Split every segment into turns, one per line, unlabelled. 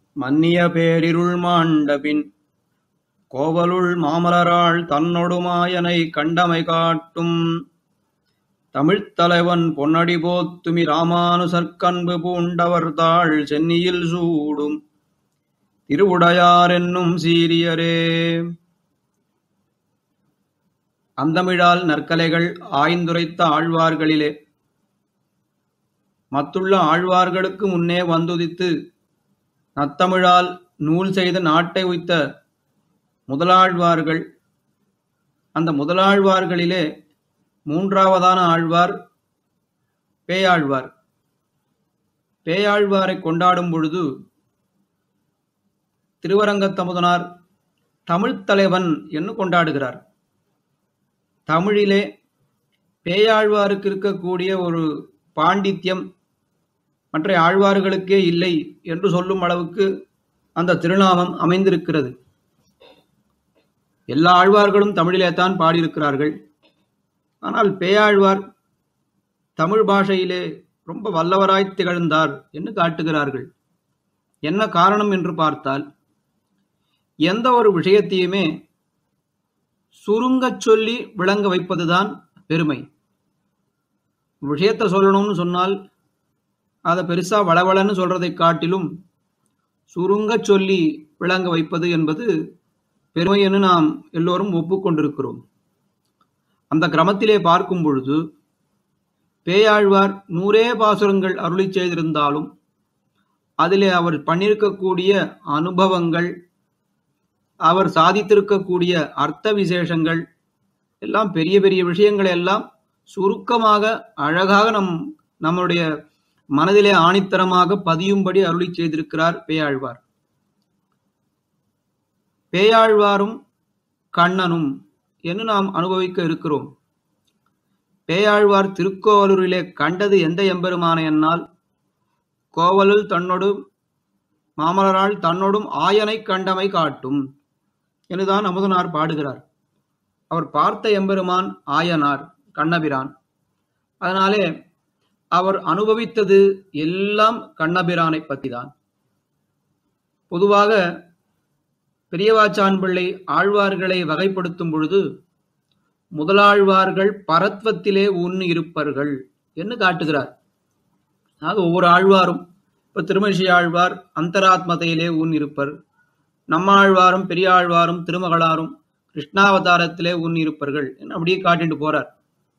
மன்னிய பேரிருள் மாண்டபின் கோவலுள் மாமலராள் தன்னொடுமாயனை கண்டமை காட்டும் தமிழ்த் தலைவன் பொன்னடி போத்துமி ராமானுசற்கன்பு பூண்டவர் தாள் சென்னியில் சூடும் திருவுடையார் என்னும் சீரியரே அந்தமிழால் நற்கலைகள் ஆய்ந்துரைத்த ஆழ்வார்களிலே மத்துள்ள ஆழ்வார்களுக்கு முன்னே வந்துதித்து நத்தமிழால் நூல் செய்த நாட்டை உய்த்த முதலாழ்வார்கள் அந்த முதலாழ்வார்களிலே மூன்றாவதான ஆழ்வார் பேயாழ்வார் பேயாழ்வாரை கொண்டாடும் பொழுது திருவரங்கத்தமுதனார் தமிழ்த் தலைவன் என்று கொண்டாடுகிறார் தமிழிலே பேயாழ்வாருக்கு இருக்கக்கூடிய ஒரு பாண்டித்யம் மற்ற ஆழ்வார்களுக்கே இல்லை என்று சொல்லும் அளவுக்கு அந்த திருநாமம் அமைந்திருக்கிறது எல்லா ஆழ்வார்களும் தமிழிலே தான் பாடியிருக்கிறார்கள் ஆனால் பேயாழ்வார் தமிழ் பாஷையிலே ரொம்ப வல்லவராய் திகழ்ந்தார் என்று காட்டுகிறார்கள் என்ன காரணம் என்று பார்த்தால் எந்த ஒரு விஷயத்தையுமே சுருங்கச் சொல்லி விளங்க வைப்பதுதான் பெருமை விஷயத்தை சொல்லணும்னு சொன்னால் அதை பெருசா வளவளன்னு சொல்றதை காட்டிலும் சுருங்கச் சொல்லி விளங்க வைப்பது என்பது பெருமை என்று நாம் எல்லோரும் ஒப்புக்கொண்டிருக்கிறோம் அந்த கிரமத்திலே பார்க்கும் பொழுது பேயாழ்வார் நூறே பாசுரங்கள் அருளி செய்திருந்தாலும் அதிலே அவர் பண்ணியிருக்கக்கூடிய அனுபவங்கள் அவர் சாதித்திருக்கக்கூடிய அர்த்த விசேஷங்கள் எல்லாம் பெரிய பெரிய விஷயங்களை எல்லாம் சுருக்கமாக அழகாக நம் நம்முடைய மனதிலே ஆணித்தரமாக பதியும்படி அருளி செய்திருக்கிறார் பேயாழ்வார் பேயாழ்வாரும் கண்ணனும் என்று நாம் அனுபவிக்க இருக்கிறோம் பேயாழ்வார் திருக்கோவலூரிலே கண்டது எந்த எம்பெருமானை என்னால் கோவலுள் தன்னோடு மாமலரால் தன்னோடும் ஆயனை கண்டமை காட்டும் என்றுதான் அமுதனார் பாடுகிறார் அவர் பார்த்த எம்பெருமான் ஆயனார் கண்ணபிரான் அதனாலே அவர் அனுபவித்தது எல்லாம் கண்ணபிரானை பற்றிதான் பொதுவாக பெரியவாச்சான் பிள்ளை ஆழ்வார்களை வகைப்படுத்தும் பொழுது முதலாழ்வார்கள் பரத்வத்திலே உண்ணு இருப்பர்கள் என்று காட்டுகிறார் ஆக ஒவ்வொரு ஆழ்வாரும் இப்ப திருமஷி ஆழ்வார் அந்தராத்மதையிலே ஊன் இருப்பர் நம்மாழ்வாரும் பெரியாழ்வாரும் திருமகளாரும் கிருஷ்ணாவதாரத்திலே ஊன் இருப்பர்கள் என்று அப்படியே காட்டிட்டு போறார்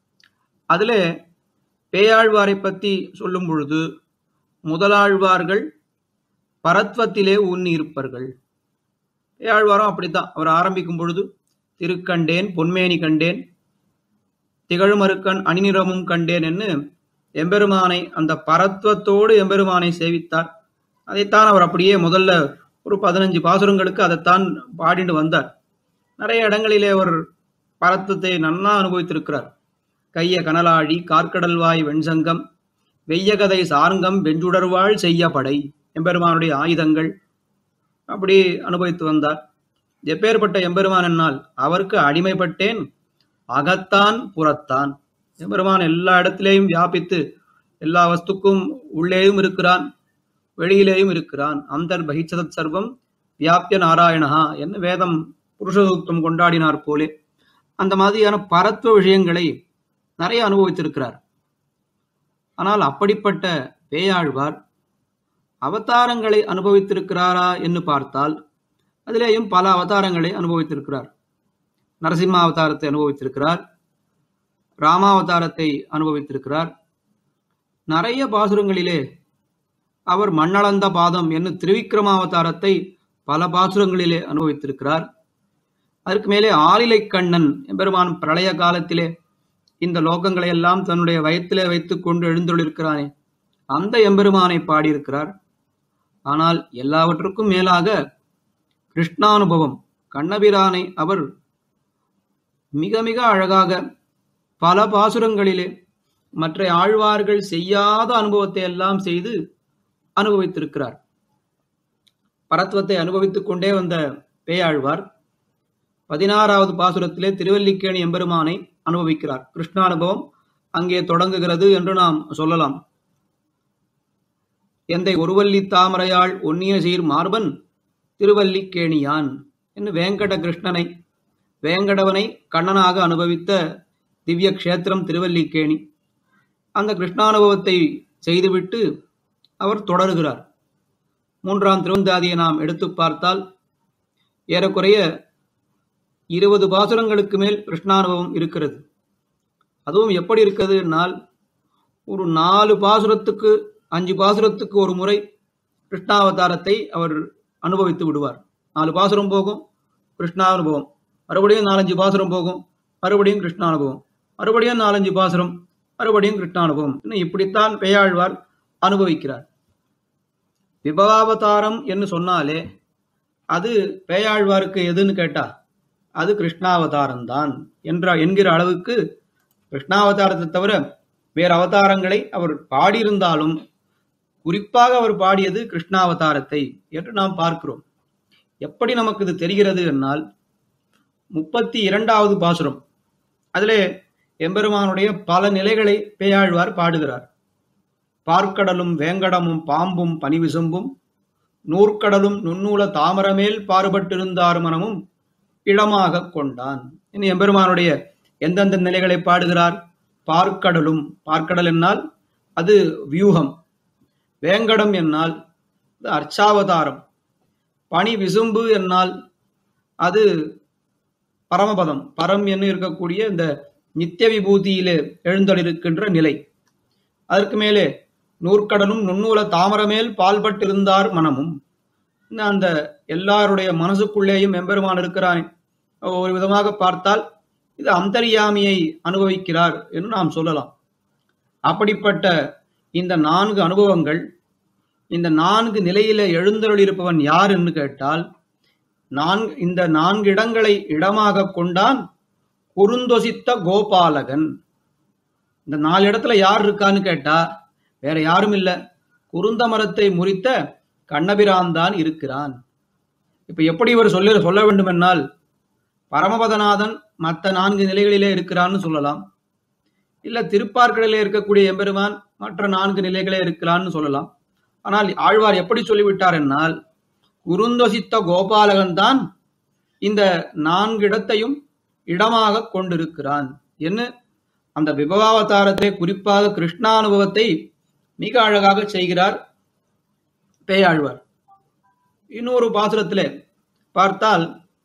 அதுல பேயாழ்வாரை பத்தி சொல்லும் பொழுது முதலாழ்வார்கள் பரத்வத்திலே ஊன்னி இருப்பர்கள் பேயாழ்வாரும் அப்படித்தான் அவர் ஆரம்பிக்கும் பொழுது திருக்கண்டேன் பொன்மேனி கண்டேன் திகழுமருக்கன் அணிநிறமும் கண்டேன் என்று எம்பெருமானை அந்த பரத்வத்தோடு எம்பெருமானை சேவித்தார் அதைத்தான் அவர் அப்படியே முதல்ல ஒரு பதினஞ்சு பாசுரங்களுக்கு அதைத்தான் பாடிட்டு வந்தார் நிறைய இடங்களிலே அவர் பரத்வத்தை நன்னா அனுபவித்திருக்கிறார் கைய கனலாழி கார்க்கடல்வாய் வெண்சங்கம் வெய்யகதை சார்ங்கம் வெஞ்சுடர்வாள் செய்ய படை எம்பெருமானுடைய ஆயுதங்கள் அப்படி அனுபவித்து வந்தார் எப்பேற்பட்ட எம்பெருமான் என்னால் அவருக்கு அடிமைப்பட்டேன் அகத்தான் புறத்தான் எம்பெருமான் எல்லா இடத்திலேயும் வியாபித்து எல்லா வஸ்துக்கும் உள்ளேயும் இருக்கிறான் வெளியிலேயும் இருக்கிறான் அந்தர் பகிச்சதத் சர்வம் வியாபிய நாராயணஹா என்ன வேதம் புருஷசூக்தம் கொண்டாடினார் போலே அந்த மாதிரியான பரத்துவ விஷயங்களை நிறைய அனுபவித்திருக்கிறார் ஆனால் அப்படிப்பட்ட பேயாழ்வார் அவதாரங்களை அனுபவித்திருக்கிறாரா என்று பார்த்தால் அதிலேயும் பல அவதாரங்களை அனுபவித்திருக்கிறார் நரசிம்ம அவதாரத்தை அனுபவித்திருக்கிறார் ராமாவதாரத்தை அனுபவித்திருக்கிறார் நிறைய பாசுரங்களிலே அவர் மண்ணளந்த பாதம் என்னும் திருவிக்ரமாவதாரத்தை பல பாசுரங்களிலே அனுபவித்திருக்கிறார் அதற்கு மேலே ஆலிலை கண்ணன் எம்பெருமான் பிரளய காலத்திலே இந்த லோகங்களை எல்லாம் தன்னுடைய வயத்திலே வைத்துக் கொண்டு எழுந்துள்ளிருக்கிறானே அந்த எம்பெருமானை பாடியிருக்கிறார் ஆனால் எல்லாவற்றுக்கும் மேலாக கிருஷ்ணானுபவம் கண்ணபிரானை அவர் மிக மிக அழகாக பல பாசுரங்களிலே மற்ற ஆழ்வார்கள் செய்யாத அனுபவத்தை எல்லாம் செய்து அனுபவித்திருக்கிறார் பரத்வத்தை அனுபவித்துக் கொண்டே வந்த பேயாழ்வார் பதினாறாவது பாசுரத்திலே திருவல்லிக்கேணி எம்பெருமானை அனுபவிக்கிறார் கிருஷ்ணானுபவம் அங்கே தொடங்குகிறது என்று நாம் சொல்லலாம் எந்தை ஒருவல்லி தாமரையாள் ஒன்னிய சீர் மார்பன் திருவல்லிக்கேணியான் என்று வேங்கட கிருஷ்ணனை வேங்கடவனை கண்ணனாக அனுபவித்த திவ்ய க்ஷேத்திரம் திருவல்லிக்கேணி அந்த கிருஷ்ணானுபவத்தை செய்துவிட்டு அவர் தொடருகிறார் மூன்றாம் திருவந்தாதியை நாம் எடுத்து பார்த்தால் ஏறக்குறைய இருபது பாசுரங்களுக்கு மேல் கிருஷ்ணானுபவம் இருக்கிறது அதுவும் எப்படி இருக்கிறதுனால் ஒரு நாலு பாசுரத்துக்கு அஞ்சு பாசுரத்துக்கு ஒரு முறை கிருஷ்ணாவதாரத்தை அவர் அனுபவித்து விடுவார் நாலு பாசுரம் போகும் கிருஷ்ணானுபவம் மறுபடியும் நாலஞ்சு பாசுரம் போகும் மறுபடியும் கிருஷ்ணானுபவம் மறுபடியும் நாலஞ்சு பாசுரம் மறுபடியும் கிருஷ்ணானுபவம் இன்னும் இப்படித்தான் பெயாழ்வார் அனுபவிக்கிறார் விபவாவதாரம் என்று சொன்னாலே அது பேயாழ்வாருக்கு எதுன்னு கேட்டா அது கிருஷ்ணாவதாரம் தான் என்ற என்கிற அளவுக்கு கிருஷ்ணாவதாரத்தை தவிர வேறு அவதாரங்களை அவர் பாடியிருந்தாலும் குறிப்பாக அவர் பாடியது கிருஷ்ணாவதாரத்தை என்று நாம் பார்க்கிறோம் எப்படி நமக்கு இது தெரிகிறது என்னால் முப்பத்தி இரண்டாவது பாசுரம் அதிலே எம்பெருமானுடைய பல நிலைகளை பேயாழ்வார் பாடுகிறார் பார்க்கடலும் வேங்கடமும் பாம்பும் பனிவிசும்பும் நூற்கடலும் நுண்ணூல தாமரமேல் பாறுபட்டிருந்தார் மனமும் இளமாக கொண்டான் இனி எம்பெருமானுடைய எந்தெந்த நிலைகளை பாடுகிறார் பார்க்கடலும் பார்க்கடல் என்னால் அது வியூகம் வேங்கடம் என்னால் அது அர்ச்சாவதாரம் பனி விசும்பு என்னால் அது பரமபதம் பரம் என்று இருக்கக்கூடிய இந்த நித்திய விபூதியிலே எழுந்தொழிருக்கின்ற நிலை அதற்கு மேலே நூற்கடலும் நுண்ணூல தாமரமேல் பால்பட்டிருந்தார் மனமும் இன்னும் அந்த எல்லாருடைய மனசுக்குள்ளேயும் எம்பெருமான் இருக்கிறான் ஒரு விதமாக பார்த்தால் இது அந்தரியாமியை அனுபவிக்கிறார் என்று நாம் சொல்லலாம் அப்படிப்பட்ட இந்த நான்கு அனுபவங்கள் இந்த நான்கு நிலையில எழுந்தருளிருப்பவன் யார் என்று கேட்டால் நான்கு இந்த நான்கு இடங்களை இடமாக கொண்டான் குறுந்தொசித்த கோபாலகன் இந்த நாலு இடத்துல யார் இருக்கான்னு கேட்டா வேற யாரும் இல்ல குருந்த மரத்தை முறித்த கண்ணபிரான் தான் இருக்கிறான் இப்ப எப்படி இவர் சொல்ல சொல்ல வேண்டும் என்னால் பரமபதநாதன் மற்ற நான்கு நிலைகளிலே இருக்கிறான்னு சொல்லலாம் இல்ல திருப்பார்களிலே இருக்கக்கூடிய எம்பெருமான் மற்ற நான்கு நிலைகளே இருக்கலான்னு சொல்லலாம் ஆனால் ஆழ்வார் எப்படி சொல்லிவிட்டார் என்னால் குருந்தொசித்த கோபாலகன் தான் இந்த நான்கு இடத்தையும் இடமாக கொண்டிருக்கிறான் என்ன அந்த விபவாவதாரத்திலே குறிப்பாக கிருஷ்ணானுபவத்தை மிக அழகாக செய்கிறார் பேயாழ்வார் இன்னொரு பாசுரத்திலே பார்த்தால்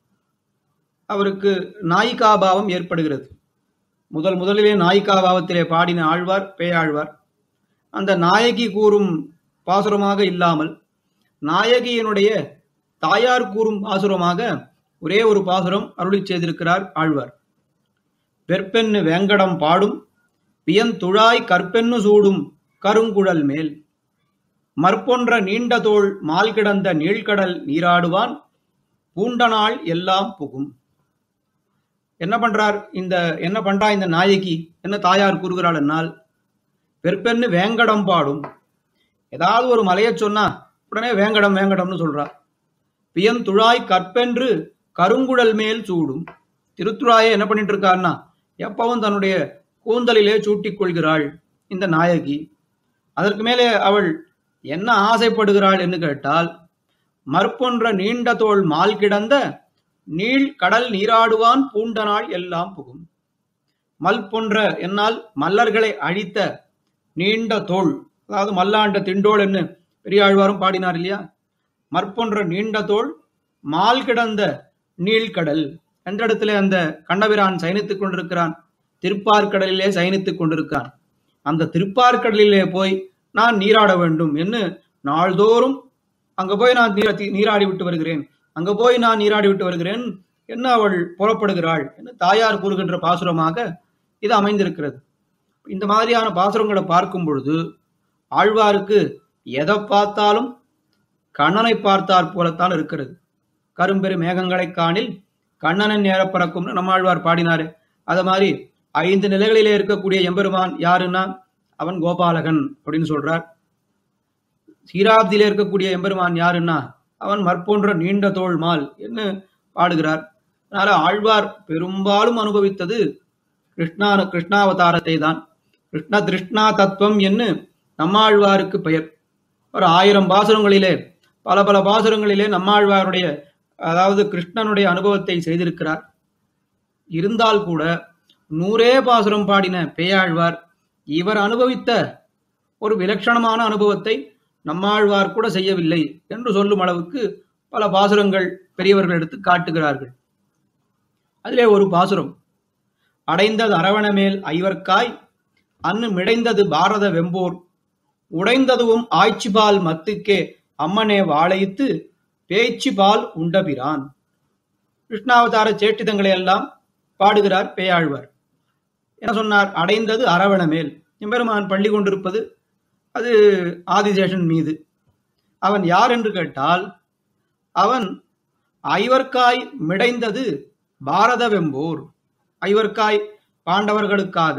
அவருக்கு நாயிகாபாவம் ஏற்படுகிறது முதல் முதலிலே நாயிகாபாவத்திலே பாடின ஆழ்வார் பேயாழ்வார் அந்த நாயகி கூறும் பாசுரமாக இல்லாமல் நாயகியினுடைய தாயார் கூறும் பாசுரமாக ஒரே ஒரு பாசுரம் அருளி செய்திருக்கிறார் ஆழ்வார் வெற்பென்னு வேங்கடம் பாடும் வியந்துழாய் கற்பென்னு சூடும் கருங்குழல் மேல் மற்பொன்ற நீண்ட தோள் மால் கிடந்த நீழ்கடல் நீராடுவான் பூண்ட நாள் எல்லாம் புகும் என்ன பண்றார் இந்த என்ன பண்றா இந்த நாயகி என்ன தாயார் கூறுகிறாள் என்னால் வெற்பென்னு வேங்கடம் பாடும் ஏதாவது ஒரு மலையை சொன்னா உடனே வேங்கடம் வேங்கடம்னு சொல்றா பியந்துழாய் கற்பென்று கருங்குழல் மேல் சூடும் திருத்துழாயை என்ன பண்ணிட்டு இருக்காருன்னா எப்பவும் தன்னுடைய கூந்தலிலே சூட்டிக் கொள்கிறாள் இந்த நாயகி அதற்கு மேலே அவள் என்ன ஆசைப்படுகிறாள் என்று கேட்டால் மற்பொன்ற நீண்ட தோள் மால் கிடந்த நீள் கடல் நீராடுவான் பூண்ட நாள் எல்லாம் புகும் மல் போன்ற என்னால் மல்லர்களை அழித்த நீண்ட தோள் அதாவது மல்லாண்ட திண்டோள் என்று பெரியாழ்வாரும் பாடினார் இல்லையா மற்பொன்ற நீண்ட தோள் மால் கிடந்த நீழ்கடல் என்ற இடத்துல அந்த கண்ணபிரான் சயனித்துக் கொண்டிருக்கிறான் திருப்பார்கடலிலே சயனித்துக் கொண்டிருக்கான் அந்த திருப்பார்கடலிலே போய் நான் நீராட வேண்டும் என்று நாள்தோறும் அங்க போய் நான் நீரா நீராடி விட்டு வருகிறேன் அங்க போய் நான் நீராடி விட்டு வருகிறேன் என்ன அவள் புறப்படுகிறாள் என்று தாயார் கூறுகின்ற பாசுரமாக இது அமைந்திருக்கிறது இந்த மாதிரியான பாசுரங்களை பார்க்கும் பொழுது ஆழ்வாருக்கு எதை பார்த்தாலும் கண்ணனை பார்த்தார் போலத்தான் இருக்கிறது கரும்பெரு மேகங்களை காணில் கண்ணனின் நேர பறக்கும்னு நம்மாழ்வார் பாடினாரு அது மாதிரி ஐந்து நிலைகளிலே இருக்கக்கூடிய எம்பெருமான் யாருன்னா அவன் கோபாலகன் அப்படின்னு சொல்றார் சீராப்தியிலே இருக்கக்கூடிய எம்பெருமான் யாருன்னா அவன் மற்போன்ற நீண்ட தோள் மால் என்று பாடுகிறார் அதனால ஆழ்வார் பெரும்பாலும் அனுபவித்தது கிருஷ்ணா கிருஷ்ணாவதாரத்தை தான் கிருஷ்ண திருஷ்ணா தத்துவம் என்று நம்மாழ்வாருக்கு பெயர் ஒரு ஆயிரம் பாசுரங்களிலே பல பல பாசுரங்களிலே நம்மாழ்வாருடைய அதாவது கிருஷ்ணனுடைய அனுபவத்தை செய்திருக்கிறார் இருந்தால் கூட நூறே பாசுரம் பாடின பேயாழ்வார் இவர் அனுபவித்த ஒரு விலட்சணமான அனுபவத்தை நம்மாழ்வார் கூட செய்யவில்லை என்று சொல்லும் அளவுக்கு பல பாசுரங்கள் பெரியவர்கள் எடுத்து காட்டுகிறார்கள் அதிலே ஒரு பாசுரம் அடைந்தது அரவணமேல் ஐவர்க்காய் அன்னு மிடைந்தது பாரத வெம்போர் உடைந்ததுவும் ஆய்ச்சிபால் மத்துக்கே அம்மனே வாழைத்து பேய்ச்சிபால் உண்டபிரான் கிருஷ்ணாவதார சேட்டிதங்களை எல்லாம் பாடுகிறார் பேயாழ்வார் என்ன சொன்னார் அடைந்தது அரவணமேல் எம்பெருமான் பள்ளி கொண்டிருப்பது அது ஆதிசேஷன் மீது அவன் யார் என்று கேட்டால் அவன் ஐவர்க்காய் மிடைந்தது பாரத வெம்போர் ஐவர்க்காய் பாண்டவர்களுக்காக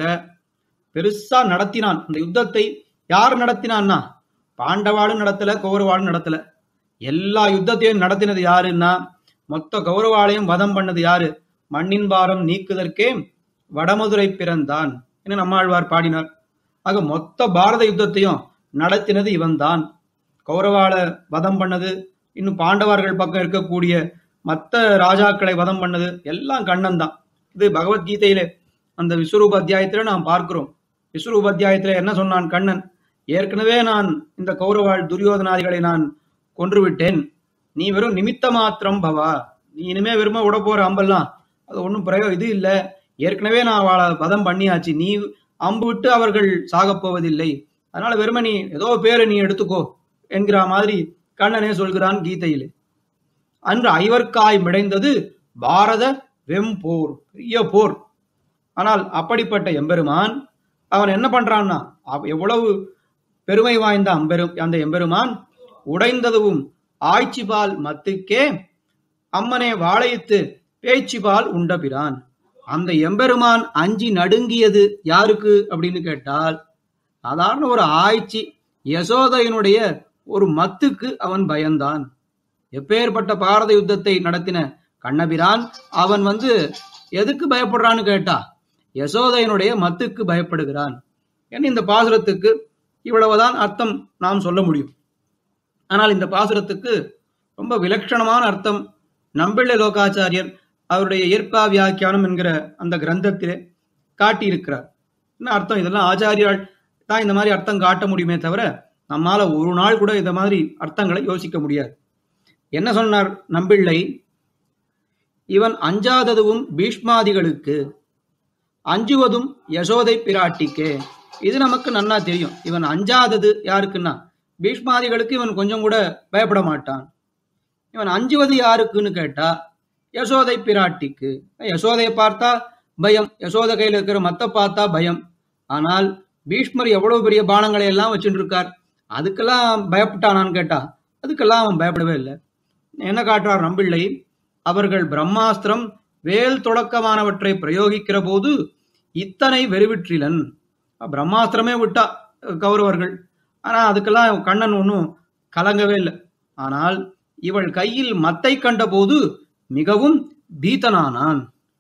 பெருசா நடத்தினான் அந்த யுத்தத்தை யார் நடத்தினான்னா பாண்டவாளும் நடத்தல கௌரவாளும் நடத்தல எல்லா யுத்தத்தையும் நடத்தினது யாருன்னா மொத்த கௌரவாளையும் வதம் பண்ணது யாரு மண்ணின் பாரம் நீக்குதற்கே வடமதுரை பிறந்தான் என நம்மாழ்வார் பாடினார் ஆக மொத்த பாரத யுத்தத்தையும் நடத்தினது இவன்தான் கௌரவால வதம் பண்ணது இன்னும் பாண்டவர்கள் பக்கம் இருக்கக்கூடிய மற்ற ராஜாக்களை வதம் பண்ணது எல்லாம் கண்ணன் தான் இது பகவத்கீதையிலே அந்த விஸ்வரூப அத்தியாயத்துல நாம் பார்க்கிறோம் விஸ்வரூப அத்தியாயத்துல என்ன சொன்னான் கண்ணன் ஏற்கனவே நான் இந்த கௌரவாள் துரியோதனாதிகளை நான் கொன்று விட்டேன் நீ வெறும் நிமித்த மாத்திரம் பவா நீ இனிமே வெறும விட போற அம்பெல்லாம் அது ஒன்றும் பிரயோ இது இல்ல ஏற்கனவே நான் அவளை வதம் பண்ணியாச்சு நீ அம்பு விட்டு அவர்கள் சாகப் போவதில்லை அதனால வெறும நீ ஏதோ பேரை நீ எடுத்துக்கோ என்கிற மாதிரி கண்ணனே சொல்கிறான் கீதையிலே அன்று ஐவர்க்காய் மிடைந்தது பாரத வெம்போர் பெரிய போர் ஆனால் அப்படிப்பட்ட எம்பெருமான் அவன் என்ன பண்றான்னா அவ- எவ்வளவு பெருமை வாய்ந்த அம்பெரும் அந்த எம்பெருமான் உடைந்ததுவும் ஆய்ச்சிபால் மத்துக்கே அம்மனே வாழையித்து பேச்சிபால் உண்டபிரான் அந்த எம்பெருமான் அஞ்சி நடுங்கியது யாருக்கு அப்படின்னு கேட்டால் சாதாரண ஒரு ஆய்ச்சி யசோதையினுடைய ஒரு மத்துக்கு அவன் பயந்தான் எப்பேற்பட்ட பாரத யுத்தத்தை நடத்தின கண்ணபிரான் அவன் வந்து எதுக்கு பயப்படுறான்னு கேட்டா யசோதையனுடைய மத்துக்கு பயப்படுகிறான் ஏன்னா இந்த பாசுரத்துக்கு இவ்வளவுதான் அர்த்தம் நாம் சொல்ல முடியும் ஆனால் இந்த பாசுரத்துக்கு ரொம்ப விலட்சணமான அர்த்தம் நம்பிள்ளை லோகாச்சாரியர் அவருடைய இயற்பா வியாக்கியானம் என்கிற அந்த கிரந்தத்திலே காட்டியிருக்கிறார் என்ன அர்த்தம் இதெல்லாம் ஆச்சாரியால் தான் இந்த மாதிரி அர்த்தம் காட்ட முடியுமே தவிர நம்மால ஒரு நாள் கூட இந்த மாதிரி அர்த்தங்களை யோசிக்க முடியாது என்ன சொன்னார் நம்பிள்ளை இவன் அஞ்சாததுவும் பீஷ்மாதிகளுக்கு அஞ்சுவதும் யசோதை பிராட்டிக்கே இது நமக்கு நன்னா தெரியும் இவன் அஞ்சாதது யாருக்குன்னா பீஷ்மாதிகளுக்கு இவன் கொஞ்சம் கூட பயப்பட மாட்டான் இவன் அஞ்சுவது யாருக்குன்னு கேட்டா யசோதை பிராட்டிக்கு யசோதையை பார்த்தா பயம் யசோதை கையில இருக்கிற மத்த பார்த்தா பயம் ஆனால் பீஷ்மர் எவ்வளவு பெரிய பானங்களை எல்லாம் வச்சுட்டு இருக்கார் அதுக்கெல்லாம் பயப்பட்டானான்னு கேட்டா அதுக்கெல்லாம் அவன் பயப்படவே இல்லை என்ன காட்டுறார் நம்பிள்ளை அவர்கள் பிரம்மாஸ்திரம் வேல் தொடக்கமானவற்றை பிரயோகிக்கிற போது இத்தனை வெறுவிற்றிலன் பிரம்மாஸ்திரமே விட்டா கௌரவர்கள் ஆனா அதுக்கெல்லாம் கண்ணன் ஒன்றும் கலங்கவே இல்லை ஆனால் இவள் கையில் மத்தை கண்டபோது மிகவும் பீத்தனானான்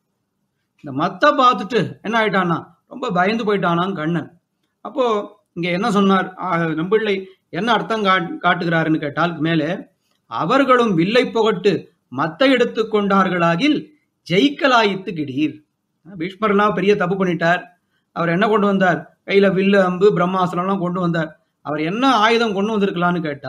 இந்த மத்தை பார்த்துட்டு என்ன ஆயிட்டானா ரொம்ப பயந்து போயிட்டானான் கண்ணன் அப்போ இங்க என்ன சொன்னார் ஆ, நம்பிள்ளை என்ன அர்த்தம் காட்- காட்டுகிறாருன்னு கேட்டால் மேலே அவர்களும் வில்லை புகட்டு மத்தை எடுத்து கொண்டார்களாகில் ஜெயிக்கலாயித்து கிடீர் பீஷ்மர்லாம் பெரிய தப்பு பண்ணிட்டார் அவர் என்ன கொண்டு வந்தார் கையில வில்லு அம்பு பிரம்மாஸ்திரம்லாம் கொண்டு வந்தார் அவர் என்ன ஆயுதம் கொண்டு வந்திருக்கலாம்னு கேட்டா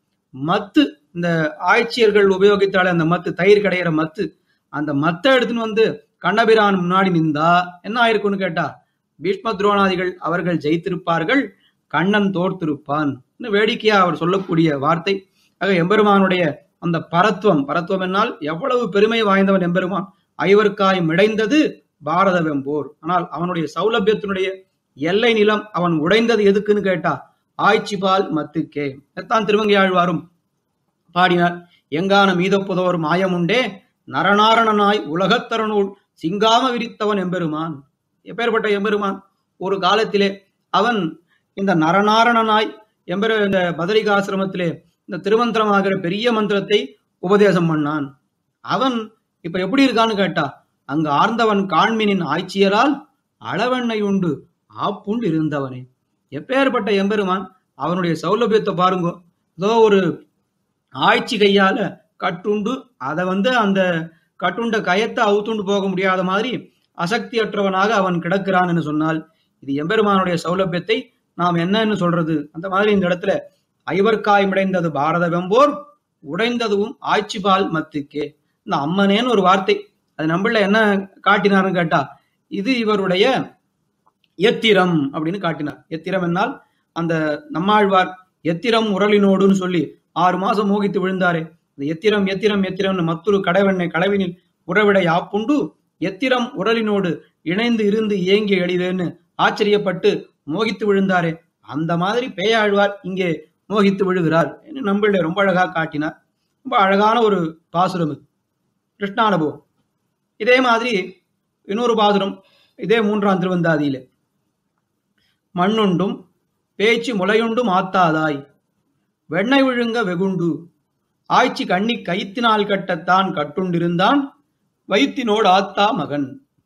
மத்து இந்த ஆட்சியர்கள் உபயோகித்தாலே அந்த மத்து தயிர் கடையிற மத்து அந்த மத்தை எடுத்துன்னு வந்து கண்ணபிரான் முன்னாடி நின்றா என்ன ஆயிருக்கும்னு கேட்டா பீஷ்ம துரோணாதிகள் அவர்கள் ஜெயித்திருப்பார்கள் கண்ணன் தோர்த்திருப்பான் இன்னும் வேடிக்கையா அவர் சொல்லக்கூடிய வார்த்தை ஆக எம்பெருமானுடைய அந்த பரத்துவம் பரத்துவம் என்னால் எவ்வளவு பெருமை வாய்ந்தவன் எம்பெருமான் ஐவருக்காய் மிடைந்தது பாரத வெம்போர் ஆனால் அவனுடைய சௌலபியத்தினுடைய எல்லை நிலம் அவன் உடைந்தது எதுக்குன்னு கேட்டா ஆய்ச்சிபால் மத்துக்கே எத்தான் திருவங்கையாழ்வாரும் பாடினார் எங்கான மீதப்புதோர் மாயமுண்டே நரநாரணனாய் உலகத்தரனுள் சிங்காம விரித்தவன் எம்பெருமான் எப்பேற்பட்ட எம்பெருமான் ஒரு காலத்திலே அவன் இந்த நரநாரணனாய் எம்பெரு இந்த பதரிகாசிரமத்திலே இந்த திருமந்திரமாகிற பெரிய மந்திரத்தை உபதேசம் பண்ணான் அவன் இப்ப எப்படி இருக்கான்னு கேட்டா அங்க ஆர்ந்தவன் காண்மினின் ஆய்ச்சியரால் அளவெண்ணெய் உண்டு ஆப்புண்டு இருந்தவனே எப்பேற்பட்ட எம்பெருமான் அவனுடைய சௌலபியத்தை பாருங்க ஏதோ ஒரு ஆட்சி கையால கட்டுண்டு அதை வந்து அந்த கட்டுண்ட கயத்தை அவுத்துண்டு போக முடியாத மாதிரி அசக்தியற்றவனாக அவன் கிடக்கிறான்னு சொன்னால் இது எம்பெருமானுடைய சௌலபியத்தை நாம் என்னன்னு சொல்றது அந்த மாதிரி இந்த இடத்துல ஐவர்காய் மிடைந்தது பாரத வெம்போர் உடைந்ததும் ஆட்சிபால் மத்துக்கே இந்த அம்மனேன்னு ஒரு வார்த்தை அது நம்மள என்ன காட்டினார்னு கேட்டா இது இவருடைய எத்திரம் அப்படின்னு காட்டினார் எத்திரம் என்னால் அந்த நம்மாழ்வார் எத்திரம் உரலினோடுன்னு சொல்லி ஆறு மாசம் மோகித்து விழுந்தாரே இந்த எத்திரம் எத்திரம் எத்திரம்னு மற்றொரு கடவெண்ணை கடவினில் உறவிட யாப்புண்டு எத்திரம் உரலினோடு இணைந்து இருந்து ஏங்கி எளிதேன்னு ஆச்சரியப்பட்டு மோகித்து விழுந்தாரே அந்த மாதிரி பேயாழ்வார் இங்கே மோகித்து விழுகிறார் என்று நம்மளுடைய ரொம்ப அழகா காட்டினார் ரொம்ப அழகான ஒரு பாசுரம் இது கிருஷ்ணானுபவம் இதே மாதிரி இன்னொரு பாசுரம் இதே மூன்றாம் திருவந்தாதியில மண்ணுண்டும் பேச்சு முளையுண்டும் ஆத்தாதாய் வெண்ணெய் விழுங்க வெகுண்டு ஆய்ச்சி கண்ணி கைத்தினால் கட்டத்தான் கட்டுண்டிருந்தான் வைத்தினோடு ஆத்தா மகன்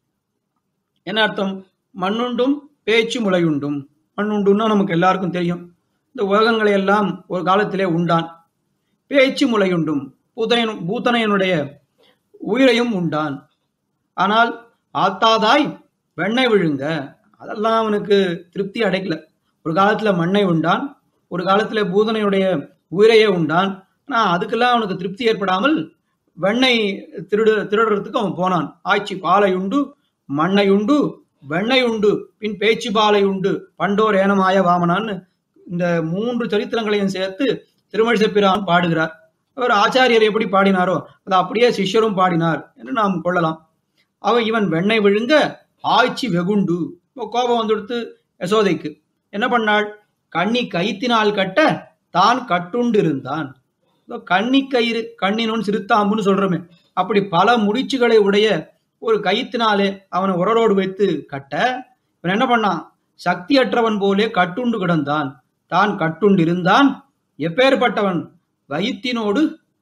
என்ன அர்த்தம் மண்ணுண்டும் பேச்சு முளையுண்டும் மண்ணுண்டுன்னா நமக்கு எல்லாருக்கும் தெரியும் இந்த உலகங்களை எல்லாம் ஒரு காலத்திலே உண்டான் பேச்சு முளையுண்டும் பூதனையன் பூத்தனையனுடைய உயிரையும் உண்டான் ஆனால் ஆத்தாதாய் வெண்ணெய் விழுங்க அதெல்லாம் அவனுக்கு திருப்தி அடைக்கல ஒரு காலத்துல மண்ணை உண்டான் ஒரு காலத்துல பூதனையுடைய உயிரையே உண்டான் ஆனா அதுக்கெல்லாம் அவனுக்கு திருப்தி ஏற்படாமல் வெண்ணெய் திருடு திருடுறதுக்கு அவன் போனான் ஆய்ச்சி பாலை உண்டு மண்ணை உண்டு வெண்ணெய் உண்டு பின் பேச்சு பாலை உண்டு பண்டோர் ஏனமாய வாமனான்னு இந்த மூன்று சரித்திரங்களையும் சேர்த்து திருமழிசப்பிரான் பாடுகிறார் அவர் ஆச்சாரியர் எப்படி பாடினாரோ அதை அப்படியே சிஷ்யரும் பாடினார் என்று நாம் கொள்ளலாம் அவன் இவன் வெண்ணெய் விழுங்க ஆய்ச்சி வெகுண்டு இப்போ கோபம் வந்துடுத்து யசோதைக்கு என்ன பண்ணாள் கண்ணி கைத்தினால் கட்ட தான் கட்டுண்டு இருந்தான் இதோ கண்ணி கயிறு கண்ணினும் சிறுத்தாம்புன்னு சொல்றோமே அப்படி பல முடிச்சுகளை உடைய ஒரு கயித்தினாலே அவனை உரரோடு வைத்து கட்ட இவன் என்ன பண்ணான் சக்தியற்றவன் போலே கட்டுண்டு கிடந்தான் தான் கட்டுண்டு இருந்தான் எப்பேற்பட்டவன் வயிற்றினோடு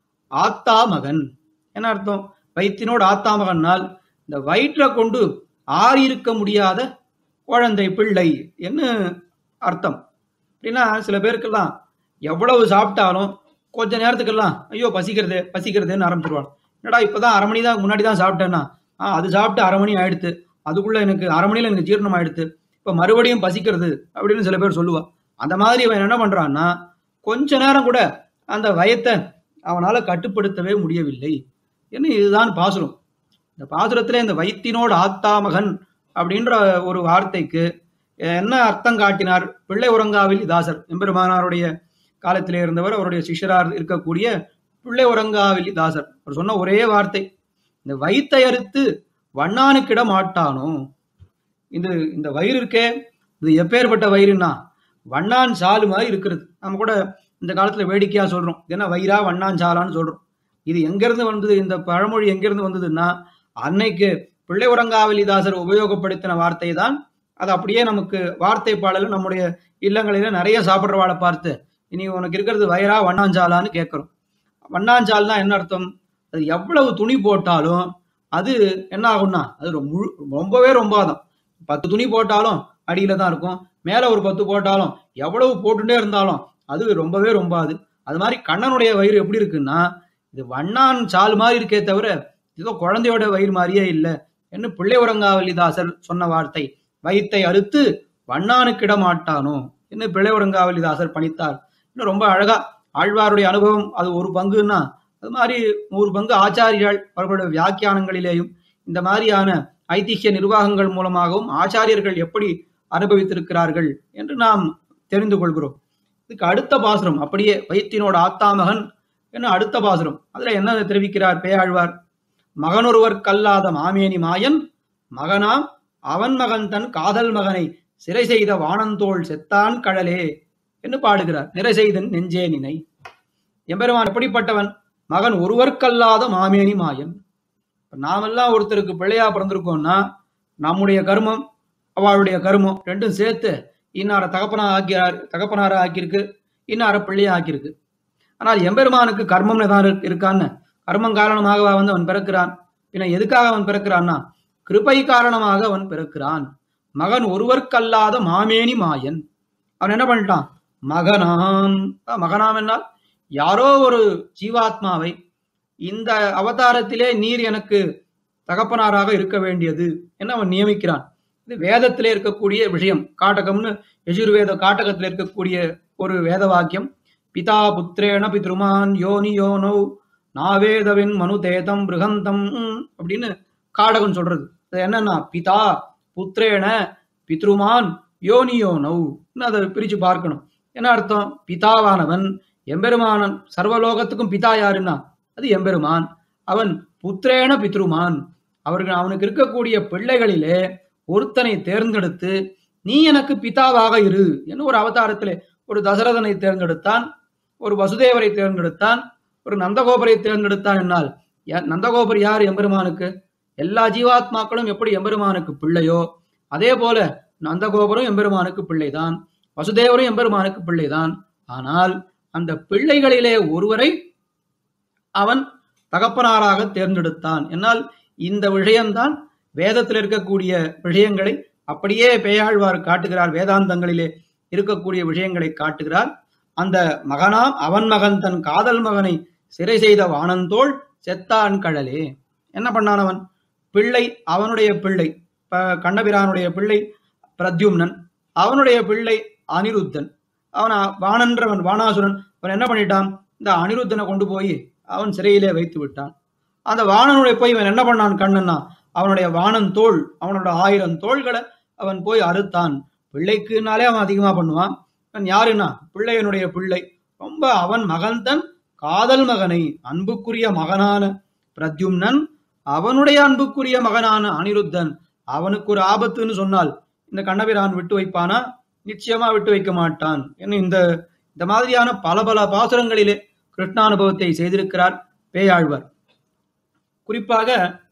ஆத்தா மகன் என்ன அர்த்தம் வயிற்றினோடு ஆத்தா மகன்னால் இந்த வயிற்றை கொண்டு ஆறியிருக்க முடியாத குழந்தை பிள்ளை என்ன அர்த்தம் அப்படின்னா சில பேருக்கெல்லாம் எவ்வளவு சாப்பிட்டாலும் கொஞ்ச நேரத்துக்கெல்லாம் ஐயோ பசிக்கிறதே பசிக்கிறதேன்னு ஆரம்பிச்சிருவாங்க என்னடா இப்பதான் அரை மணி தான் முன்னாடி தான் சாப்பிட்டேன்னா ஆ அது சாப்பிட்டு அரை மணி ஆயிடுத்து அதுக்குள்ள எனக்கு அரை மணியில எனக்கு ஜீரணம் ஆயிடுத்து இப்ப மறுபடியும் பசிக்கிறது அப்படின்னு சில பேர் சொல்லுவா அந்த மாதிரி இவன் என்ன பண்றான்னா கொஞ்ச நேரம் கூட அந்த வயத்தை அவனால கட்டுப்படுத்தவே முடியவில்லை என்ன இதுதான் பாசுரம் இந்த பாசுரத்துல இந்த வைத்தினோடு ஆத்தா மகன் அப்படின்ற ஒரு வார்த்தைக்கு என்ன அர்த்தம் காட்டினார் பிள்ளை உறங்காவில் தாசர் எம்பெருமானாருடைய காலத்திலே இருந்தவர் அவருடைய சிஷ்யரார் இருக்கக்கூடிய பிள்ளை உறங்காவில் தாசர் அவர் சொன்ன ஒரே வார்த்தை இந்த வயித்தை அறுத்து வண்ணானுக்கிட மாட்டானோ இது இந்த வயிறு இருக்கே இது எப்பேற்பட்ட வயிறுன்னா வண்ணான் சாலு மாதிரி இருக்கிறது நம்ம கூட இந்த காலத்துல வேடிக்கையா சொல்றோம் என்ன வயிறா வண்ணான் சாலான்னு சொல்றோம் இது எங்கிருந்து வந்தது இந்த பழமொழி எங்கிருந்து வந்ததுன்னா அன்னைக்கு பிள்ளை உறங்காவலிதாசர் உபயோகப்படுத்தின வார்த்தை தான் அது அப்படியே நமக்கு வார்த்தை பாடல நம்முடைய இல்லங்களில நிறைய சாப்பிட்றவாளை பார்த்து இனி உனக்கு இருக்கிறது வயிறா வண்ணாஞ்சாலான்னு கேட்கிறோம் வண்ணாஞ்சால்னா என்ன அர்த்தம் அது எவ்வளவு துணி போட்டாலும் அது என்ன ஆகும்னா அது ரொம்ப ரொம்பவே ரொம்பாதான் பத்து துணி போட்டாலும் அடியில தான் இருக்கும் மேல ஒரு பத்து போட்டாலும் எவ்வளவு போட்டுட்டே இருந்தாலும் அது ரொம்பவே ரொம்பாது அது மாதிரி கண்ணனுடைய வயிறு எப்படி இருக்குன்னா இது வண்ணான் சால் மாதிரி இருக்கே தவிர ஏதோ குழந்தையோட வயிறு மாதிரியே இல்லை என்று பிள்ளை உறங்காவலிதாசர் சொன்ன வார்த்தை வயித்தை அறுத்து வண்ணானுக்கிட மாட்டானோ என்று பிள்ளை உறங்காவலிதாசர் பணித்தார் இன்னும் ரொம்ப அழகா ஆழ்வாருடைய அனுபவம் அது ஒரு பங்குன்னா அது மாதிரி நூறு பங்கு ஆச்சாரியர்கள் அவர்களுடைய வியாக்கியானங்களிலேயும் இந்த மாதிரியான ஐதிஹ்ய நிர்வாகங்கள் மூலமாகவும் ஆச்சாரியர்கள் எப்படி அனுபவித்திருக்கிறார்கள் என்று நாம் தெரிந்து கொள்கிறோம் இதுக்கு அடுத்த பாசுரம் அப்படியே வைத்தினோட ஆத்தாமகன் என்ன அடுத்த பாசுரம் அதுல என்ன தெரிவிக்கிறார் பேயாழ்வார் மகனொருவர் கல்லாத மாமேனி மாயன் மகனாம் அவன் மகன் தன் காதல் மகனை சிறை செய்த வானந்தோள் செத்தான் கடலே என்று பாடுகிறார் நிறை செய்தன் நெஞ்சே நினை எம்பெருமான் எப்படிப்பட்டவன் மகன் ஒருவர்க்கல்லாத மாமேனி மாயன் இப்ப நாமெல்லாம் ஒருத்தருக்கு பிள்ளையா பிறந்திருக்கோம்னா நம்முடைய கர்மம் அவளுடைய கர்மம் ரெண்டும் சேர்த்து இன்னார தகப்பனா ஆக்கியார் தகப்பனார ஆக்கியிருக்கு இன்னார பிள்ளையா ஆக்கியிருக்கு ஆனால் எம்பெருமானுக்கு கர்மம்னு தான் இருக்கு- இருக்கான்னு கர்மம் காரணமாக வந்து அவன் பிறக்கிறான் பின்ன எதுக்காக அவன் பிறக்கிறான்னா கிருபை காரணமாக அவன் பிறக்கிறான் மகன் ஒருவர்க்கல்லாத மாமேனி மாயன் அவன் என்ன பண்ணிட்டான் மகனாம் அஹ் மகனாம் என்னால் யாரோ ஒரு ஜீவாத்மாவை இந்த அவதாரத்திலே நீர் எனக்கு தகப்பனாராக இருக்க வேண்டியது என்று அவன் நியமிக்கிறான் இது வேதத்திலே இருக்கக்கூடிய விஷயம் காட்டகம்னு யஜுர்வேத காட்டகத்தில் இருக்கக்கூடிய ஒரு வேத வாக்கியம் பிதா புத்திரேண பித்ருமான் யோனி யோனோ நாவேதவின் மனு தேதம் பிருகந்தம் அப்படின்னு காடகம் சொல்றது அது என்னன்னா பிதா புத்திரேன பித்ருமான் யோனி யோனௌ அதை பிரிச்சு பார்க்கணும் என்ன அர்த்தம் பிதாவானவன் எம்பெருமானன் சர்வலோகத்துக்கும் பிதா யாருன்னா அது எம்பெருமான் அவன் புத்திரேன பித்ருமான் அவர்கள் அவனுக்கு இருக்கக்கூடிய பிள்ளைகளிலே ஒருத்தனை தேர்ந்தெடுத்து நீ எனக்கு பிதாவாக இரு என்று ஒரு அவதாரத்திலே ஒரு தசரதனை தேர்ந்தெடுத்தான் ஒரு வசுதேவரை தேர்ந்தெடுத்தான் ஒரு நந்தகோபரை தேர்ந்தெடுத்தான் என்னால் யா- நந்தகோபர் யார் எம்பெருமானுக்கு எல்லா ஜீவாத்மாக்களும் எப்படி எம்பெருமானுக்கு பிள்ளையோ அதே போல நந்தகோபரும் எம்பெருமானுக்கு பிள்ளைதான் வசுதேவரும் எம்பெருமானுக்கு பிள்ளைதான் ஆனால் அந்த பிள்ளைகளிலே ஒருவரை அவன் தகப்பனாராக தேர்ந்தெடுத்தான் என்னால் இந்த விஷயம்தான் வேதத்தில் இருக்கக்கூடிய விஷயங்களை அப்படியே பேயாழ்வார் காட்டுகிறார் வேதாந்தங்களிலே இருக்கக்கூடிய விஷயங்களை காட்டுகிறார் அந்த மகனாம் அவன் மகன் தன் காதல் மகனை சிறை செய்த வானந்தோள் செத்தான் கடலே என்ன பண்ணான் அவன் பிள்ளை அவனுடைய பிள்ளை ப- கண்ணபிரானுடைய பிள்ளை பிரத்யும்னன் அவனுடைய பிள்ளை அனிருத்தன் அவன் அ- வாணன்றவன் வாணாசுரன் அவன் என்ன பண்ணிட்டான் இந்த அனிருத்தனை கொண்டு போய் அவன் சிறையிலே வைத்து விட்டான் அந்த வாணனுடைய போய் இவன் என்ன பண்ணான் கண்ணன்னா அவனுடைய வாணன் தோள் அவனோட ஆயிரம் தோள்களை அவன் போய் அறுத்தான் பிள்ளைக்குனாலே அவன் அதிகமா பண்ணுவான் அவன் யாருன்னா பிள்ளையனுடைய பிள்ளை ரொம்ப அவன் மகன்தன் காதல் மகனை அன்புக்குரிய மகனான பிரத்யும்னன் அவனுடைய அன்புக்குரிய மகனான அனிருத்தன் அவனுக்கு ஒரு ஆபத்துன்னு சொன்னால் இந்த கண்ணபிரான் விட்டு வைப்பானா நிச்சயமா விட்டு வைக்க மாட்டான் என்ன இந்த இந்த மாதிரியான பல பல பாசுரங்களிலே கிருஷ்ணானுபவத்தை செய்திருக்கிறார் பேயாழ்வார் குறிப்பாக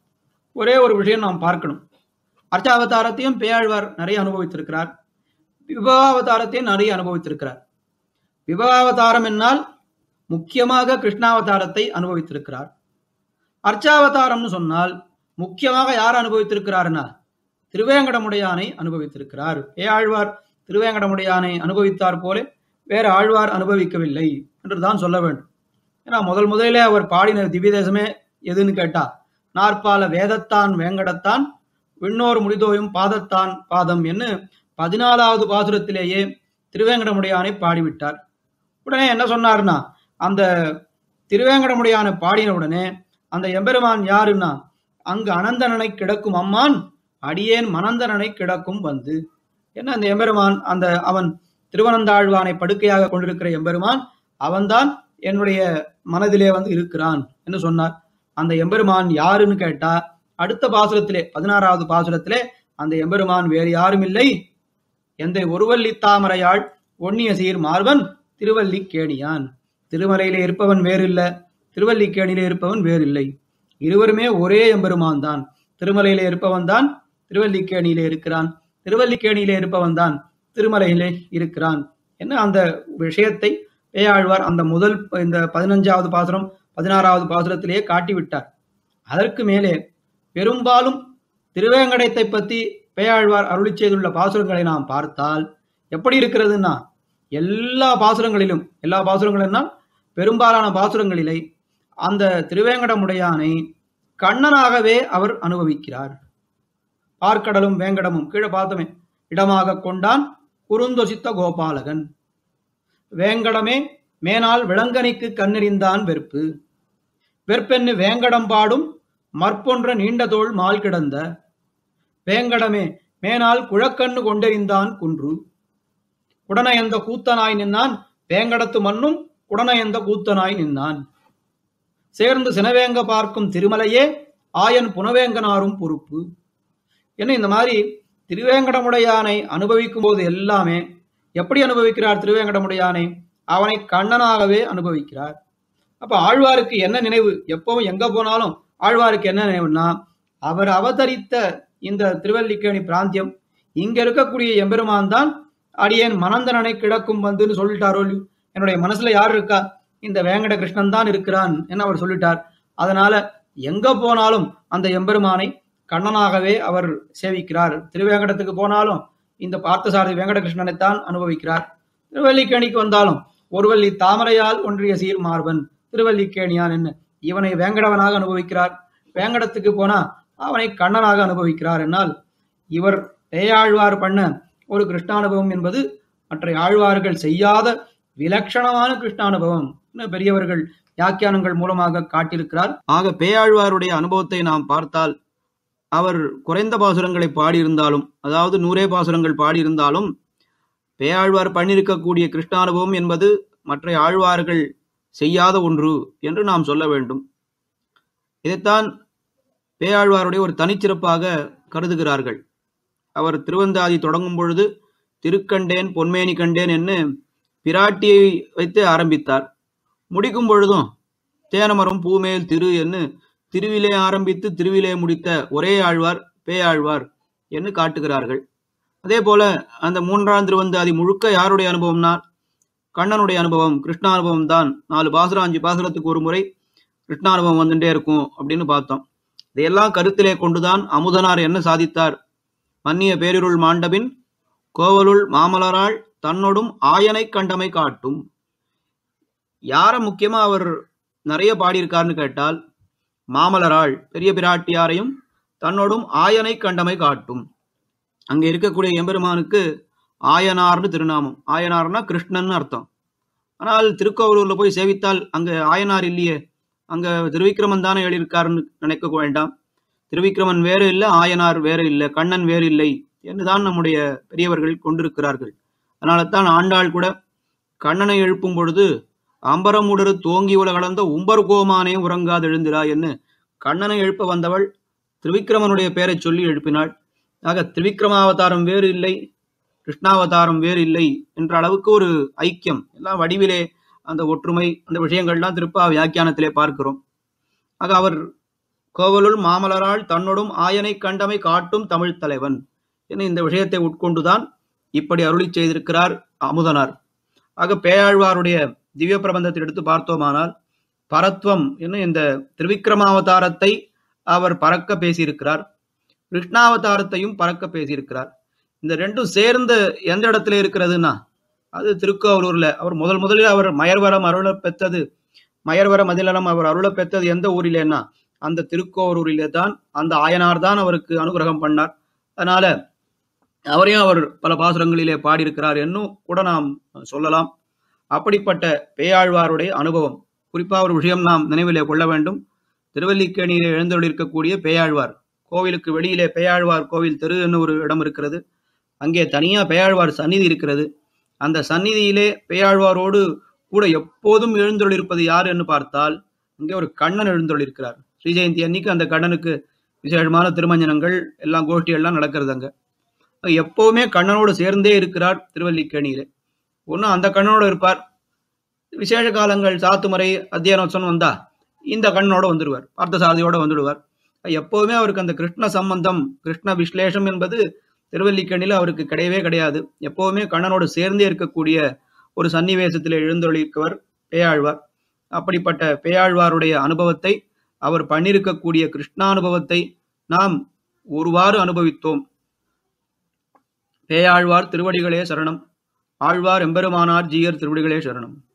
ஒரே ஒரு விஷயம் நாம் பார்க்கணும் அர்ச்சாவதாரத்தையும் பேயாழ்வார் நிறைய அனுபவித்திருக்கிறார் விபவாவதாரத்தையும் நிறைய அனுபவித்திருக்கிறார் விபவாவதாரம் என்னால் முக்கியமாக கிருஷ்ணாவதாரத்தை அனுபவித்திருக்கிறார் அர்ச்சாவதாரம்னு சொன்னால் முக்கியமாக யார் அனுபவித்திருக்கிறார்னா திருவேங்கடமுடையானை அனுபவித்திருக்கிறார் பேயாழ்வார் திருவேங்கடமுடையானை அனுபவித்தார் போல வேற ஆழ்வார் அனுபவிக்கவில்லை என்றுதான் சொல்ல வேண்டும் ஏன்னா முதல் முதலிலே அவர் பாடின திவ்ய தேசமே எதுன்னு கேட்டா நாற்பால வேதத்தான் வேங்கடத்தான் விண்ணோர் முடிதோயும் பாதத்தான் பாதம் என்று பதினாலாவது பாசுரத்திலேயே திருவேங்கடமுடையானை பாடிவிட்டார் உடனே என்ன சொன்னார்னா அந்த திருவேங்கடமுடையானை பாடின உடனே அந்த எம்பெருமான் யாருன்னா அங்கு அனந்தனனை கிடக்கும் அம்மான் அடியேன் மனந்தனனை கிடக்கும் வந்து என்ன அந்த எம்பெருமான் அந்த அவன் திருவனந்தாழ்வானை படுக்கையாக கொண்டிருக்கிற எம்பெருமான் அவன்தான் என்னுடைய மனதிலே வந்து இருக்கிறான் என்று சொன்னார் அந்த எம்பெருமான் யாருன்னு கேட்டா அடுத்த பாசுரத்திலே பதினாறாவது பாசுரத்திலே அந்த எம்பெருமான் வேறு யாரும் இல்லை எந்த ஒருவல்லி தாமரையாள் ஒன்னிய சீர் மார்பன் திருவல்லிக்கேணியான் திருமலையிலே இருப்பவன் வேறில்ல திருவல்லிக்கேணியிலே இருப்பவன் வேறில்லை இருவருமே ஒரே எம்பெருமான் தான் திருமலையிலே இருப்பவன் தான் திருவல்லிக்கேணியிலே இருக்கிறான் திருவல்லிக்கேணியிலே இருப்பவன் தான் திருமலையிலே இருக்கிறான் என்ன அந்த விஷயத்தை பேயாழ்வார் அந்த முதல் இந்த பதினஞ்சாவது பாசுரம் பதினாறாவது பாசுரத்திலேயே காட்டிவிட்டார் அதற்கு மேலே பெரும்பாலும் திருவேங்கடத்தை பத்தி பேயாழ்வார் அருளி செய்துள்ள பாசுரங்களை நாம் பார்த்தால் எப்படி இருக்கிறதுன்னா எல்லா பாசுரங்களிலும் எல்லா பாசுரங்களிலும் பெரும்பாலான பாசுரங்களிலே அந்த திருவேங்கடமுடையானை கண்ணனாகவே அவர் அனுபவிக்கிறார் பார்க்கடலும் வேங்கடமும் கீழே பார்த்தோமே இடமாக கொண்டான் குறுந்தொசித்த கோபாலகன் வேங்கடமே மேனால் விளங்கனிக்கு கண்ணெறிந்தான் வெறுப்பு வெற்பென்னு வேங்கடம் பாடும் மற்பொன்ற நீண்ட தோள் மால் கிடந்த வேங்கடமே மேனால் குழக்கண்ணு கொண்டெறிந்தான் குன்று குடனயந்த கூத்தனாய் நின்னான் வேங்கடத்து மண்ணும் குடனயந்த கூத்தனாய் நின்னான் சேர்ந்து சினவேங்க பார்க்கும் திருமலையே ஆயன் புனவேங்கனாரும் பொறுப்பு என்ன இந்த மாதிரி திருவேங்கடமுடையானை அனுபவிக்கும் போது எல்லாமே எப்படி அனுபவிக்கிறார் திருவேங்கடமுடையானை அவனை கண்ணனாகவே அனுபவிக்கிறார் அப்ப ஆழ்வாருக்கு என்ன நினைவு எப்பவும் எங்க போனாலும் ஆழ்வாருக்கு என்ன நினைவுன்னா அவர் அவதரித்த இந்த திருவல்லிக்கேணி பிராந்தியம் இங்க இருக்கக்கூடிய எம்பெருமான் தான் அடியேன் மனந்தனனை கிடக்கும் வந்துன்னு சொல்லிட்டாரோ இல்லையோ? என்னுடைய மனசுல யார் இருக்கா இந்த வேங்கட கிருஷ்ணன் தான் இருக்கிறான் என்று அவர் சொல்லிட்டார் அதனால எங்க போனாலும் அந்த எம்பெருமானை கண்ணனாகவே அவர் சேவிக்கிறார் திருவேங்கடத்துக்கு போனாலும் இந்த பார்த்தசாரதி வேங்கட கிருஷ்ணனைத்தான் அனுபவிக்கிறார் திருவல்லிக்கேணிக்கு வந்தாலும் ஒருவல்லி தாமரையால் ஒன்றிய சீர் மார்பன் திருவல்லிக்கேணியான் என்ன இவனை வேங்கடவனாக அனுபவிக்கிறார் வேங்கடத்துக்கு போனா அவனை கண்ணனாக அனுபவிக்கிறார் என்னால் இவர் பேயாழ்வார் பண்ண ஒரு கிருஷ்ணானுபவம் என்பது மற்ற ஆழ்வார்கள் செய்யாத விலட்சணமான கிருஷ்ணானுபவம் பெரியவர்கள் வியாக்கியானங்கள் மூலமாக காட்டியிருக்கிறார் ஆக பேயாழ்வாருடைய அனுபவத்தை நாம் பார்த்தால் அவர் குறைந்த பாசுரங்களை பாடியிருந்தாலும் அதாவது நூறே பாசுரங்கள் பாடியிருந்தாலும் பேயாழ்வார் பண்ணியிருக்கக்கூடிய கிருஷ்ணானுபவம் என்பது மற்ற ஆழ்வார்கள் செய்யாத ஒன்று என்று நாம் சொல்ல வேண்டும் இதைத்தான் பேயாழ்வாருடைய ஒரு தனிச்சிறப்பாக கருதுகிறார்கள் அவர் திருவந்தாதி தொடங்கும் பொழுது திருக்கண்டேன் பொன்மேனி கண்டேன் என்று பிராட்டியை வைத்து ஆரம்பித்தார் முடிக்கும் பொழுதும் தேனமரம் பூமேல் திரு என்று திருவிலே ஆரம்பித்து திருவிலே முடித்த ஒரே ஆழ்வார் பேயாழ்வார் என்று காட்டுகிறார்கள் அதே போல அந்த மூன்றாம் திருவந்தாதி முழுக்க யாருடைய அனுபவம்னா கண்ணனுடைய அனுபவம் கிருஷ்ணானுபவம் தான் நாலு பாசுரம் அஞ்சு பாசுரத்துக்கு ஒரு முறை கிருஷ்ணானுபவம் வந்துட்டே இருக்கும் அப்படின்னு பார்த்தோம் இதையெல்லாம் கருத்திலே கொண்டுதான் அமுதனார் என்ன சாதித்தார் மன்னிய பேரிருள் மாண்டபின் கோவலுள் மாமலரால் தன்னோடும் ஆயனை கண்டமை காட்டும் யார முக்கியமா அவர் நிறைய பாடியிருக்காருன்னு கேட்டால் மாமலராள் பெரிய பிராட்டியாரையும் தன்னோடும் ஆயனை கண்டமை காட்டும் அங்க இருக்கக்கூடிய எம்பெருமானுக்கு ஆயனார்னு திருநாமம் ஆயனார்னா கிருஷ்ணன் அர்த்தம் ஆனால் திருக்கோவலூர்ல போய் சேவித்தால் அங்க ஆயனார் இல்லையே அங்க திருவிக்கிரமன் தானே எழுதியிருக்காருன்னு நினைக்க வேண்டாம் திருவிக்கிரமன் வேறு இல்லை ஆயனார் வேறு இல்லை கண்ணன் வேறு இல்லை என்றுதான் நம்முடைய பெரியவர்கள் கொண்டிருக்கிறார்கள் அதனால தான் ஆண்டாள் கூட கண்ணனை எழுப்பும் பொழுது அம்பரமுடரு தோங்கி உலகளந்த உம்பர் கோமானே உறங்காது எழுந்திரா என்று கண்ணனை எழுப்ப வந்தவள் திருவிக்கிரமனுடைய பெயரை சொல்லி எழுப்பினாள் ஆக திருவிக்கிரமாவதாரம் வேறு இல்லை கிருஷ்ணாவதாரம் வேறு இல்லை என்ற அளவுக்கு ஒரு ஐக்கியம் எல்லாம் வடிவிலே அந்த ஒற்றுமை அந்த விஷயங்கள்லாம் திருப்பா வியாக்கியானத்திலே பார்க்கிறோம் ஆக அவர் கோவலுள் மாமலரால் தன்னோடும் ஆயனை கண்டமை காட்டும் தமிழ் தலைவன் என இந்த விஷயத்தை உட்கொண்டுதான் இப்படி அருளி செய்திருக்கிறார் அமுதனார் ஆக பேயாழ்வாருடைய திவ்ய பிரபந்தத்தை எடுத்து பார்த்தோமானால் பரத்வம் என்ன இந்த திருவிக்கிரமாவதாரத்தை அவர் பறக்க பேசியிருக்கிறார் கிருஷ்ணாவதாரத்தையும் பறக்க பேசியிருக்கிறார் இந்த ரெண்டும் சேர்ந்து எந்த இடத்துல இருக்கிறதுன்னா அது திருக்கோவலூர்ல அவர் முதல் முதலில் அவர் மயர்வரம் அருள பெற்றது மயர்வர மதிலனம் அவர் அருள பெற்றது எந்த ஊரிலேன்னா அந்த திருக்கோவலூரிலே தான் அந்த ஆயனார் தான் அவருக்கு அனுகிரகம் பண்ணார் அதனால அவரையும் அவர் பல பாசுரங்களிலே பாடியிருக்கிறார் என்னும் கூட நாம் சொல்லலாம் அப்படிப்பட்ட பேயாழ்வாருடைய அனுபவம் குறிப்பா ஒரு விஷயம் நாம் நினைவிலே கொள்ள வேண்டும் திருவல்லிக்கேணியிலே எழுந்தொழிருக்கக்கூடிய பேயாழ்வார் கோவிலுக்கு வெளியிலே பேயாழ்வார் கோவில் தெரு என்ன ஒரு இடம் இருக்கிறது அங்கே தனியா பேயாழ்வார் சந்நிதி இருக்கிறது அந்த சந்நிதியிலே பேயாழ்வாரோடு கூட எப்போதும் எழுந்தொழிருப்பது யார் என்று பார்த்தால் இங்கே ஒரு கண்ணன் எழுந்தொழிருக்கிறார் ஸ்ரீ ஜெயந்தி அன்னைக்கு அந்த கண்ணனுக்கு விசேஷமான திருமஞ்சனங்கள் எல்லாம் கோஷ்டி எல்லாம் நடக்கிறது அங்க எப்பவுமே கண்ணனோடு சேர்ந்தே இருக்கிறார் திருவல்லிக்கேணியிலே ஒன்று அந்த கண்ணனோடு இருப்பார் விசேஷ காலங்கள் சாத்துமறை அத்தியானோத்சவம் வந்தா இந்த கண்ணனோட வந்துடுவார் பார்த்தசாரதியோட வந்துடுவார் எப்பவுமே அவருக்கு அந்த கிருஷ்ண சம்பந்தம் கிருஷ்ண விஸ்லேஷம் என்பது திருவல்லிக்கண்ணில் அவருக்கு கிடையவே கிடையாது எப்பவுமே கண்ணனோடு சேர்ந்தே இருக்கக்கூடிய ஒரு சன்னிவேசத்தில் எழுந்தொழிக்கவர் பேயாழ்வார் அப்படிப்பட்ட பேயாழ்வாருடைய அனுபவத்தை அவர் பண்ணிருக்கக்கூடிய கிருஷ்ணானுபவத்தை நாம் ஒருவாறு அனுபவித்தோம் பேயாழ்வார் திருவடிகளே சரணம் ஆழ்வார் எம்பெருமானார் ஜீயர் திருவடிகளே சரணம்